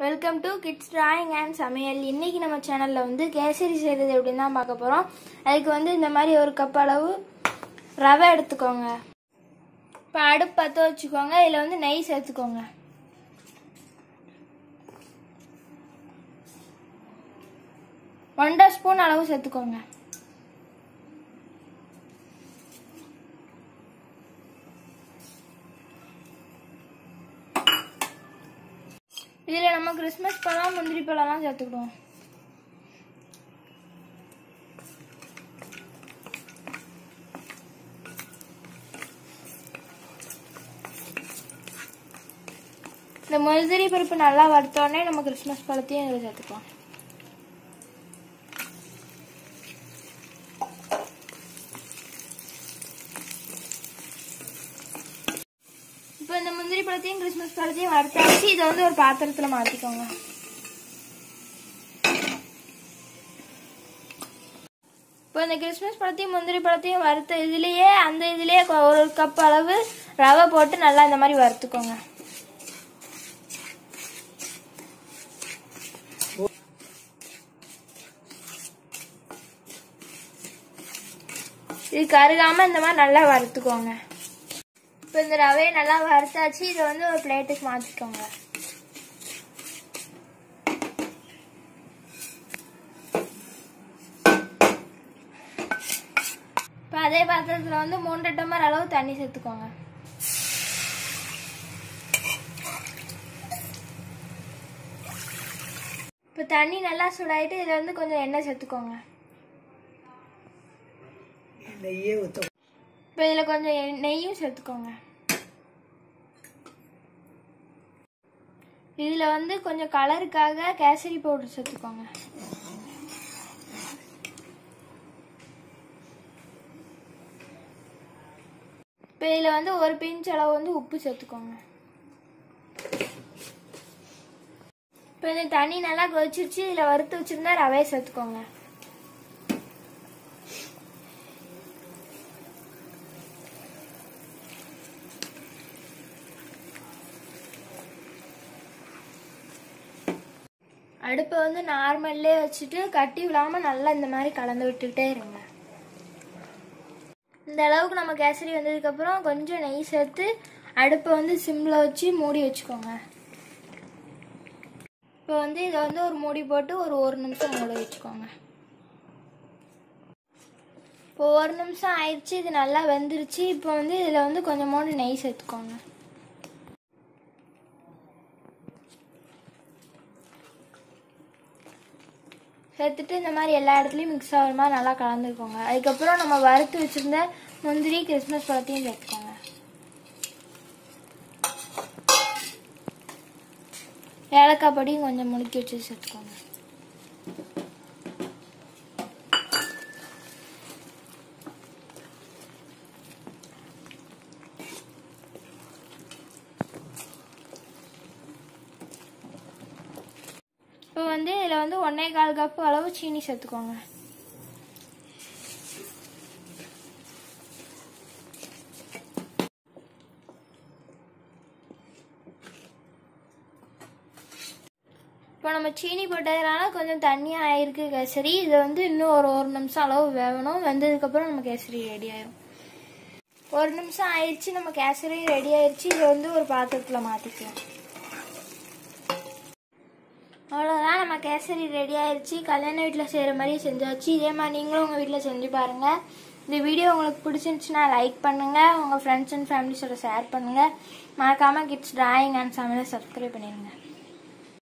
welcome to kids drawing and Samayal இன்னைக்கு நம்ம சேனலில் வந்து கேசரி செய்கிறது எப்படின்னு தான் பார்க்க போகிறோம் அதுக்கு வந்து இந்த மாதிரி ஒரு கப் அளவு ரவை எடுத்துக்கோங்க இப்போ அடுப்பு பற்ற வச்சுக்கோங்க இதில் வந்து நெய் சேர்த்துக்கோங்க ஒன்றரை ஸ்பூன் அளவு சேர்த்துக்கோங்க இதில் நம்ம கிறிஸ்மஸ் பழம் முந்திரி பழம்லாம் சேர்த்துக்கிடுவோம் இந்த முந்திரி பருப்பு நல்லா வறுத்தோடனே நம்ம கிறிஸ்மஸ் பழத்தையும் இதில் சேர்த்துக்கலாம் இப்போ இந்த முந்திரி பழத்தையும் கிறிஸ்மஸ் பழத்தையும் வறுத்தாச்சு இதை வந்து ஒரு பாத்திரத்தில் மாற்றிக்கோங்க இப்போ இந்த கிறிஸ்மஸ் பழத்தையும் முந்திரி பழத்தையும் வறுத்த இதுலேயே அந்த இதுலேயே கொ- ஒரு கப் அளவு ரவை போட்டு நல்லா இந்த மாதிரி வறுத்துக்கோங்க இது கருகாம இந்த மாதிரி நல்லா வறுத்துக்கோங்க இப்போ இந்த ரவையை நல்லா வறுத்தாச்சு இதை வந்து ஒரு பிளேட்டுக்கு மாற்றிக்கோங்க இப்போ அதே பாத்திரத்தில் வந்து மூன்றரை டம்ளர் அளவு தண்ணி சேர்த்துக்கோங்க இப்போ தண்ணி நல்லா சூடாயிட்டு இதில் வந்து கொஞ்சம் எண்ணெய் சேர்த்துக்கோங்க நெய்யே ஊற்ற இப்போ இதில் கொஞ்சம் எ- நெய்யும் சேர்த்துக்கோங்க இதில் வந்து கொஞ்சம் கலருக்காக கேசரி பவுடர் சேர்த்துக்கோங்க இப்போ இதில் வந்து ஒரு பிஞ்ச் அளவு வந்து உப்பு சேர்த்துக்கோங்க இப்போ இந்த தண்ணி நல்லா கொதிச்சிருச்சு இதில் வறுத்து வச்சிருந்தா ரவையை சேர்த்துக்கோங்க அடுப்பை வந்து நார்மல்லே வச்சுட்டு கட்டி விடாமல் நல்லா இந்த மாதிரி கலந்து விட்டுக்கிட்டே இருங்க இந்த அளவுக்கு நம்ம கேசரி வந்ததுக்கப்புறம் கொஞ்சம் நெய் சேர்த்து அடுப்பை வந்து சிம்மில் வச்சு மூடி வச்சுக்கோங்க இப்போ வந்து இதை வந்து ஒரு மூடி போட்டு ஒரு ஒரு நிமிஷம் மூடி வச்சுக்கோங்க இப்போ ஒரு நிமிஷம் ஆயிடுச்சு இது நல்லா வெந்துருச்சு இப்போ வந்து இதில் வந்து கொஞ்சமோண்டு நெய் சேர்த்துக்கோங்க சேர்த்துட்டு இந்த மாதிரி எல்லா இடத்துலையும் மிக்ஸ் ஆகிற மாதிரி நல்லா கலந்துக்கோங்க அதுக்கப்புறம் நம்ம வறுத்து வச்சிருந்த முந்திரி கிறிஸ்மஸ் பழத்தையும் சேர்த்துக்கோங்க ஏலக்காய் பொடியும் கொஞ்சம் முழுக்கி வச்சு சேர்த்துக்கோங்க இப்போ வந்து இதில் வந்து ஒன்றே கால் கப் அளவு சீனி சேர்த்துக்கோங்க இப்போ நம்ம சீனி போட்டதுனால கொஞ்சம் தண்ணியாக ஆயிருக்கு கேசரி இதை வந்து இன்னும் ஒரு ஒரு நிமிஷம் அளவு வேகணும் வெந்ததுக்கப்புறம் நம்ம கேசரி ரெடி ஆயிரும் ஒரு நிமிஷம் ஆயிடுச்சு நம்ம கேசரி ரெடி ஆயிடுச்சு இதை வந்து ஒரு பாத்திரத்தில் மாற்றிக்கலாம் அவ்வளோதான் நம்ம கேசரி ரெடி ஆயிடுச்சு கல்யாண வீட்டில் செய்கிற மாதிரி செஞ்சாச்சு இதே மாதிரி நீங்களும் உங்கள் வீட்டில் செஞ்சு பாருங்கள் இந்த வீடியோ உங்களுக்கு பிடிச்சிருந்துச்சுன்னா லைக் பண்ணுங்கள் உங்கள் ஃப்ரெண்ட்ஸ் அண்ட் ஃபேமிலிஸோட ஷேர் பண்ணுங்கள் மறக்காமல் கிட்ஸ் டிராயிங் அண்ட் சமையலை சப்ஸ்கிரைப் பண்ணிடுங்க